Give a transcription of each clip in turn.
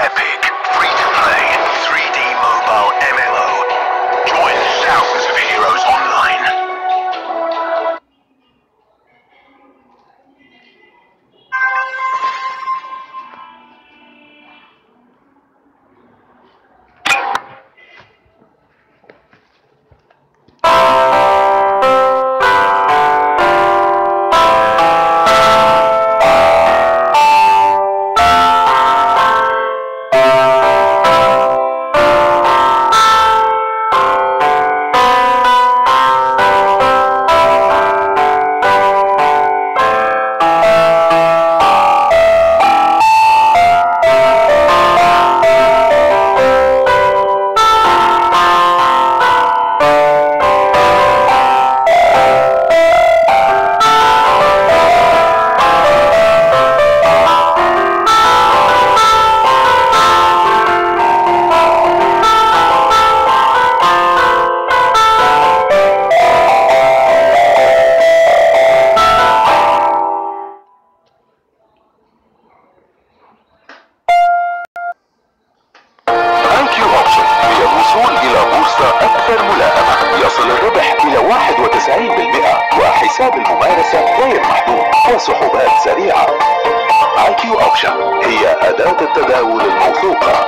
epic, free-to-play, 3D mobile MMO. Join thousands of heroes online. IQ اوبشن هي الوصول الى بورصة اكثر ملائمة يصل الربح الى 91% وحساب الممارسة غير محدود وسحوبات سريعة IQ اوبشن هي اداة التداول الموثوقة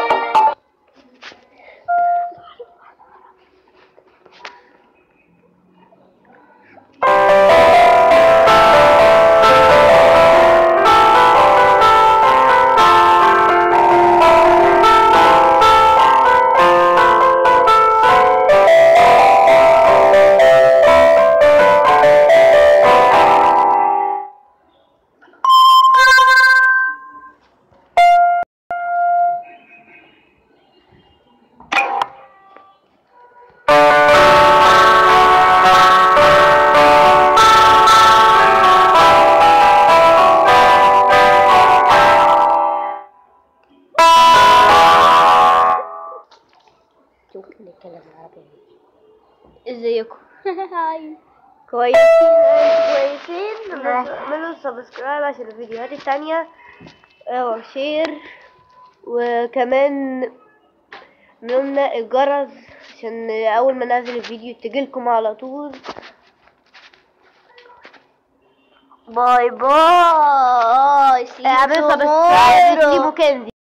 ممكن نتكلم عربي ازيكم هاي كويسين كويسين اعملوا سبسكرايب عشان الفيديوهات التانية اه، وشير وكمان عملنا الجرس عشان اول ما ننزل الفيديو تجيلكم على طول باي باي اعملوا سبسكرايب سبسكرايب